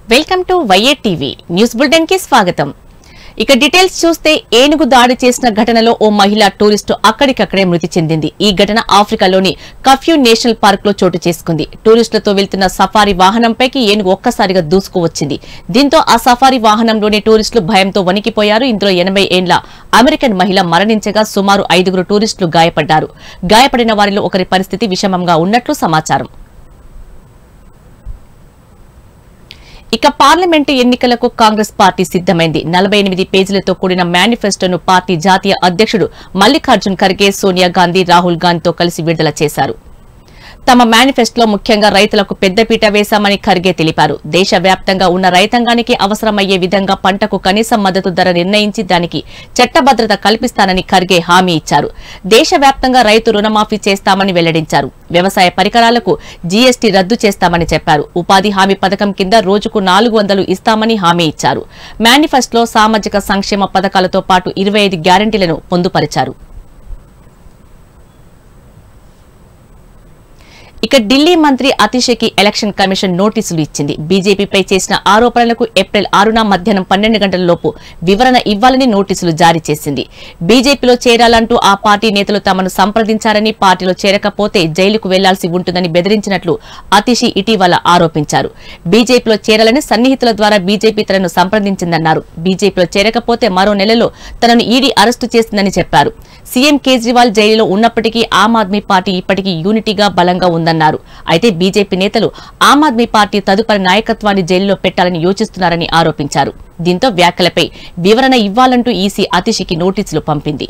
welcome to YA TV news bulletin కి స్వాగతం ఇక డీటెయిల్స్ చూస్తే ఏనుగు దాడి చేసిన ఘటనలో ఓ మహిళా టూరిస్టు అక్కడికక్కడే మృతి చెందింది ఈ ఘటన ఆఫ్రికాలోని కఫ్యూ నేషనల్ పార్క్ లో చోటు చేసుకుంది టూరిస్టులతో వెళ్తున్న సఫారీ వాహనంపైకి ఏనుగు ఒక్కసారిగా దూసుకువచ్చింది దీంతో ఆ సఫారీ వాహనంలోని టూరిస్టులు భయంతో వణికిపోయారు ఇందులో ఎనభై ఏండ్ల అమెరికన్ మహిళ మరణించగా సుమారు ఐదుగురు టూరిస్టులు గాయపడ్డారు గాయపడిన వారిలో ఒకరి పరిస్థితి విషమంగా ఉన్నట్లు సమాచారం ఇక పార్లమెంటు ఎన్నికలకు కాంగ్రెస్ పార్టీ సిద్దమైంది నలభై ఎనిమిది పేజీలతో కూడిన మేనిఫెస్టోను పార్టీ జాతీయ అధ్యక్షుడు మల్లికార్జున్ ఖర్గే సోనియా గాంధీ రాహుల్ గాంధీతో కలిసి విడుదల చేశారు తమ మేనిఫెస్టోలో ముఖ్యంగా రైతులకు పెద్దపీట వేశామని ఖర్గే తెలిపారు దేశవ్యాప్తంగా ఉన్న రైతాంగానికి అవసరమయ్యే విధంగా పంటకు కనీస మద్దతు ధర నిర్ణయించి దానికి చట్టభద్రత కల్పిస్తానని ఖర్గే హామీ ఇచ్చారు దేశవ్యాప్తంగా రైతు రుణమాఫీ చేస్తామని వెల్లడించారు వ్యవసాయ పరికరాలకు జీఎస్టీ రద్దు చేస్తామని చెప్పారు ఉపాధి హామీ పథకం కింద రోజుకు నాలుగు వందలు ఇస్తామని హామీ ఇచ్చారు మేనిఫెస్టోలో సామాజిక సంక్షేమ పథకాలతో పాటు ఇరవై ఐదు గ్యారంటీలను పొందుపరిచారు ఇక ఢిల్లీ మంత్రి అతిషకి ఎలక్షన్ కమిషన్ నోటీసులు ఇచ్చింది బీజేపీపై చేసిన ఆరోపణలకు ఏప్రిల్ ఆరున మధ్యాహ్నం పన్నెండు గంటల లోపు వివరణ ఇవ్వాలని నోటీసులు జారీ చేసింది బీజేపీలో చేరాలంటూ ఆ పార్టీ నేతలు తమను సంప్రదించారని పార్టీలో చేరకపోతే జైలుకు వెళ్లాల్సి ఉంటుందని బెదిరించినట్లు అతిషి ఇటీవల ఆరోపించారు బీజేపీలో చేరాలని సన్నిహితుల ద్వారా బీజేపీ తనను సంప్రదించిందన్నారు బీజేపీలో చేరకపోతే మరో నెలలో తనను ఈడీ అరెస్టు చేసిందని చెప్పారు సీఎం కేజ్రీవాల్ జైలులో ఉన్నప్పటికీ ఆమ్ ఆద్మీ పార్టీ ఇప్పటికీ యూనిటీగా బలంగా ఉందన్నారు అయితే బీజేపీ నేతలు ఆమ్ ఆద్మీ పార్టీ తదుపరి నాయకత్వాన్ని జైలులో పెట్టాలని యోచిస్తున్నారని ఆరోపించారు దీంతో వ్యాఖ్యలపై వివరణ ఇవ్వాలంటూ ఈసీ అతిషికి నోటీసులు పంపింది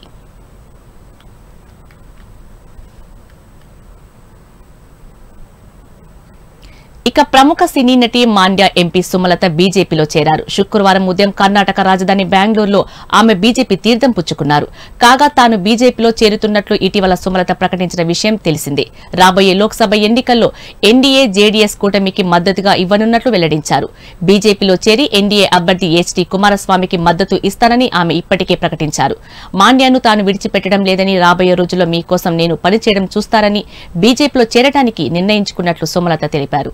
ఇక ప్రముఖ సినీ నటి మాండ్య ఎంపీ సుమలత బీజేపీలో చేరారు శుక్రవారం ఉదయం కర్ణాటక రాజధాని బెంగళూరులో ఆమె బీజేపీ తీర్థం పుచ్చుకున్నారు కాగా తాను బీజేపీలో చేరుతున్నట్లు ఇటీవల సుమలత ప్రకటించిన విషయం తెలిసిందే రాబోయే లోక్సభ ఎన్నికల్లో ఎన్డీఏ జేడీఎస్ కూటమికి మద్దతుగా ఇవ్వనున్నట్లు వెల్లడించారు బీజేపీలో చేరి ఎన్డీఏ అభ్యర్థి హెచ్డీ కుమారస్వామికి మద్దతు ఇస్తానని ఆమె ఇప్పటికే ప్రకటించారు మాండ్యాను తాను విడిచిపెట్టడం లేదని రాబోయే రోజుల్లో మీకోసం నేను పనిచేయడం చూస్తారని బీజేపీలో చేరడానికి నిర్ణయించుకున్నట్లు సుమలత తెలిపారు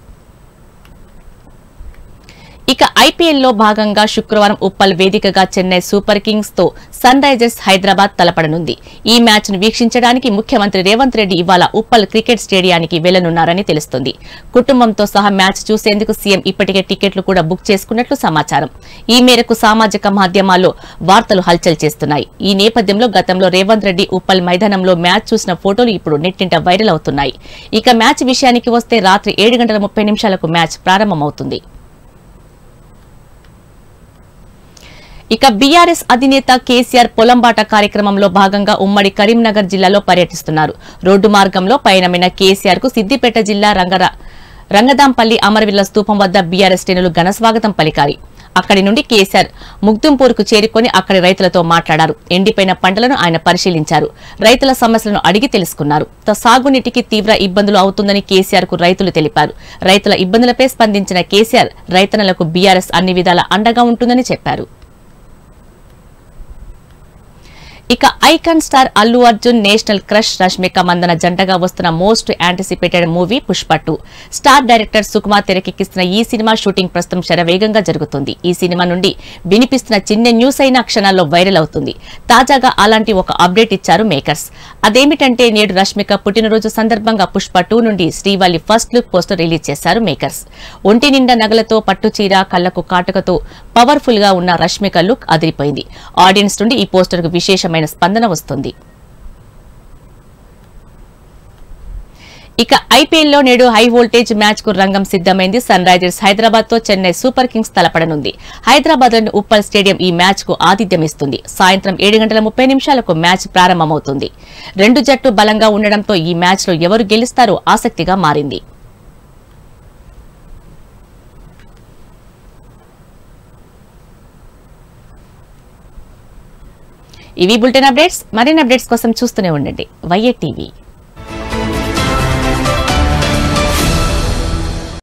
ఇక ఐపీఎల్లో భాగంగా శుక్రవారం ఉప్పల్ వేదికగా చెన్నై సూపర్ కింగ్స్ తో సన్ రైజర్స్ హైదరాబాద్ తలపడనుంది ఈ మ్యాచ్ ను వీక్షించడానికి ముఖ్యమంత్రి రేవంత్ రెడ్డి ఇవాళ ఉప్పల్ క్రికెట్ స్టేడియానికి వెళ్లనున్నారని తెలుస్తోంది కుటుంబంతో సహా మ్యాచ్ చూసేందుకు సీఎం ఇప్పటికే టికెట్లు కూడా బుక్ చేసుకున్నట్లు సమాచారం ఈ మేరకు సామాజిక మాధ్యమాల్లో వార్తలు హల్చల్ చేస్తున్నాయి ఈ నేపథ్యంలో గతంలో రేవంత్ రెడ్డి ఉప్పల్ మైదానంలో మ్యాచ్ చూసిన ఫోటోలు ఇప్పుడు నెట్టింట వైరల్ అవుతున్నాయి ఇక మ్యాచ్ విషయానికి వస్తే రాత్రి ఏడు గంటల ముప్పై నిమిషాలకు మ్యాచ్ ప్రారంభమవుతుంది ఇక బీఆర్ఎస్ అధినేత కేసీఆర్ పొలంబాట కార్యక్రమంలో భాగంగా ఉమ్మడి కరీంనగర్ జిల్లాలో పర్యటిస్తున్నారు రోడ్డు మార్గంలో పయనమైన కేసీఆర్ కు సిద్దిపేట జిల్లా రంగర రంగదాంపల్లి అమరవీరుల స్తూపం వద్ద బీఆర్ఎస్ శ్రేణులు ఘనస్వాగతం పలికారు అక్కడి నుండి కేసీఆర్ ముగ్దుంపూర్కు చేరుకొని అక్కడి రైతులతో మాట్లాడారు ఎండిపోయిన పంటలను ఆయన పరిశీలించారు రైతుల సమస్యలను అడిగి తెలుసుకున్నారు త- సాగునీటికి తీవ్ర ఇబ్బందులు అవుతుందని కేసీఆర్ కు రైతులు తెలిపారు రైతుల ఇబ్బందులపై స్పందించిన కేసీఆర్ రైతన్నలకు బీఆర్ఎస్ అన్ని విధాల అండగా ఉంటుందని చెప్పారు ఇక icon star Allu Arjun national crush Rashmika Mandanna జంటగా వస్తున్న most anticipated movie Pushpa two star director Sukumar తెరకెక్కిస్తున్న ఈ సినిమా షూటింగ్ ప్రస్తుతం శరవేగంగా జరుగుతుంది ఈ సినిమా నుండి వినిపిస్తున్న చిన్న న్యూస్ అయిన క్షణాల్లో వైరల్ అవుతుంది తాజాగా అలాంటి ఒక అప్డేట్ ఇచ్చారు మేకర్స్ అదేమిటంటే నేడు రష్మిక పుట్టినరోజు సందర్భంగా పుష్ప టూ నుండి Srivalli first look poster release చేశారు మేకర్స్ ఒంటి నిండా నగలతో పట్టుచీర కళ్లకు కాటుకతో పవర్ఫుల్ గా ఉన్న రష్మిక లుక్ అదిరిపోయింది ఆడియన్స్ నుండి ఈ పోస్టర్ కు విశేషమైన స్పందన వస్తుంది ఇక ఐపీఎల్లో నేడు హై వోల్టేజ్ మ్యాచ్ కు రంగం సిద్దమైంది సన్ రైజర్స్ హైదరాబాద్ తో చెన్నై సూపర్ కింగ్స్ తలపడనుంది హైదరాబాద్ లోని ఉప్పల్ స్టేడియం ఈ మ్యాచ్ కు ఆతిథ్యం ఇస్తుంది సాయంత్రం ఏడు గంటల ముప్పై నిమిషాలకు మ్యాచ్ ప్రారంభమవుతుంది రెండు జట్టు బలంగా ఉండడంతో ఈ మ్యాచ్ లో ఎవరు గెలుస్తారో ఆసక్తిగా మారింది ఇవి బులెటిన్ అప్డేట్స్ మరిన్ని అప్డేట్స్ కోసం చూస్తూనే ఉండండి వైఏ టీవీ